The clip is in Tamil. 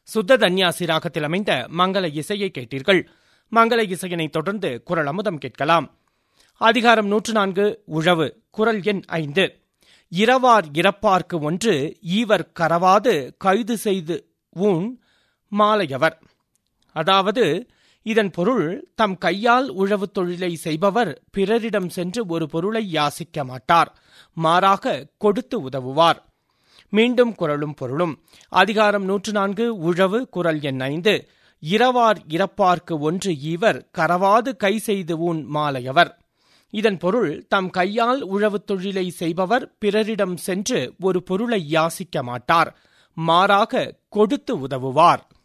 சுத்த தன்யாசி ராகத்தில் அமைந்த மங்கள இசையை கேட்டீர்கள் மங்கள இசையினை தொடர்ந்து குரல் அமுதம் கேட்கலாம் அதிகாரம் நூற்று நான்கு உழவு குரல் எண் ஐந்து இரவார் இறப்பார்க்கு ஒன்று ஈவர் கரவாது கைது செய்து ஊன் மாலையவர் அதாவது இதன் பொருள் தம் கையால் உழவு தொழிலை செய்பவர் பிறரிடம் சென்று ஒரு பொருளை யாசிக்க மாட்டார் மாறாக கொடுத்து உதவுவார் மீண்டும் குரலும் பொருளும் அதிகாரம் நூற்று நான்கு உழவு குரல் எண் ஐந்து இரவார் இறப்பார்க்கு ஒன்று ஈவர் கரவாது கை செய்து ஊன் மாலையவர் இதன் பொருள் தம் கையால் உழவு தொழிலை செய்பவர் பிறரிடம் சென்று ஒரு பொருளை யாசிக்க மாட்டார் மாறாக கொடுத்து உதவுவார்